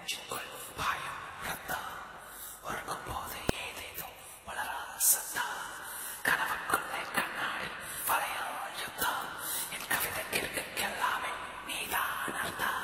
நெஞ்சுக்குள் பாயும் ரத்தம் உறங்கும் போது ஏதேதோ வளராத சத்தம் கனவுக்குள்ளே கண்ணாடி வளையல் யுத்தம் என் கவிதை கிழக்கெல்லாமே நீதான் அர்த்தம்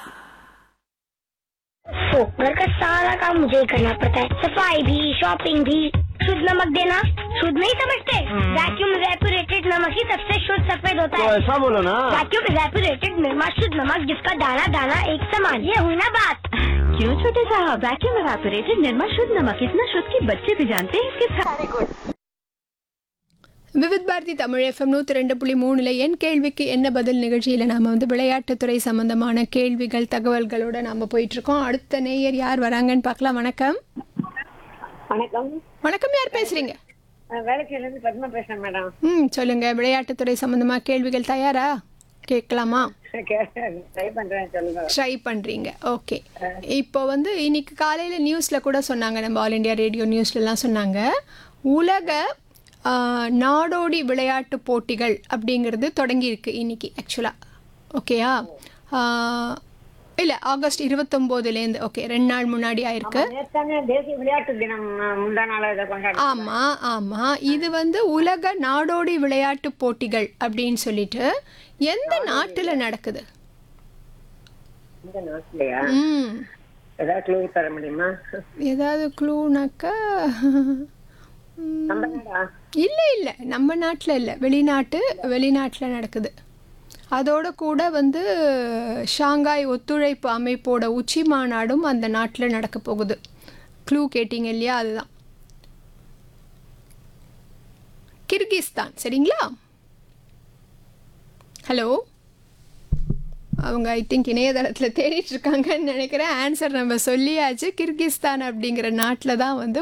ओ, घर का सारा काम मुझे ही करना पड़ता है सफाई भी शॉपिंग भी शुद्ध नमक देना शुद्ध नहीं समझते वैक्यूम रेपुरेटेड नमक ही सबसे शुद्ध सफेद होता तो है ऐसा बोलो ना वैक्यूम रेपुरेटेड निर्मा शुद्ध नमक जिसका दाना दाना एक समान ये हुई ना बात क्यों छोटे साहब वैक्यूम एवापोरेटेड निर्मा शुद्ध नमक इतना शुद्ध कि बच्चे भी जानते हैं इसके सारे விவித் பாரதி தமிழ் எஃப்எம் நூற்றி ரெண்டு புள்ளி மூணுல என் கேள்விக்கு என்ன பதில் நிகழ்ச்சியில் நாம் வந்து விளையாட்டுத்துறை சம்பந்தமான கேள்விகள் தகவல்களோட நாம் போயிட்டுருக்கோம் அடுத்த நேயர் யார் வராங்கன்னு பார்க்கலாம் வணக்கம் வணக்கம் வணக்கம் யார் பேசுறீங்க நான் வேலைச்சேரில இருந்து பத்மா பேசுறேன் மேடம் ம் சொல்லுங்க விளையாட்டுத்துறை சம்பந்தமாக கேள்விகள் தயாரா கேட்கலாமா ட்ரை பண்றேன் சொல்லுங்க ட்ரை பண்ணுறீங்க ஓகே இப்போ வந்து இன்னைக்கு காலையில் நியூஸில் கூட சொன்னாங்க நம்ம ஆல் இண்டியா ரேடியோ நியூஸ்லலாம் சொன்னாங்க உலக ஆ, நாடோடி விளையாட்டு போட்டிகள் அப்படிங்கிறது தொடங்கியிருக்கு இன்னைக்கு ஆக்சுவலாக ஓகேயா இல்லை ஆகஸ்ட் இருபத்தொம்போதுலேருந்து ஓகே ரெண்டு நாள் முன்னாடி ஆயிருக்கு நேத்தானே தேசிய விளையாட்டு தினம் அஹ், முந்தா நாள் இதை கொண்டாடி ஆமாம் ஆமாம் இது வந்து உலக நாடோடி விளையாட்டு போட்டிகள் அப்படின்னு சொல்லிட்டு எந்த நாட்டில் நடக்குது இந்த நாட்டிலையா ம் ஏதாவது க்ளூ தர முடியுமா ஏதாவது க்ளூனாக்கா நம்ம நாடா இல்லை இல்லை நம்ம நாட்டில் இல்லை வெளிநாட்டு வெளிநாட்டில் நடக்குது அதோட கூட வந்து ஷாங்காய் ஒத்துழைப்பு அமைப்போட உச்சி மாநாடும் அந்த நாட்டில் நடக்க போகுது க்ளூ கேட்டிங்க இல்லையா அதுதான் கிர்கிஸ்தான் சரிங்களா ஹலோ அவங்க ஐ திங்க் இணையதளத்தில் தேடிட்டு இருக்காங்கன்னு நினைக்கிறேன் ஆன்சர் நம்ம சொல்லியாச்சு கிர்கிஸ்தான் அப்படிங்கிற நாட்டில் தான் வந்து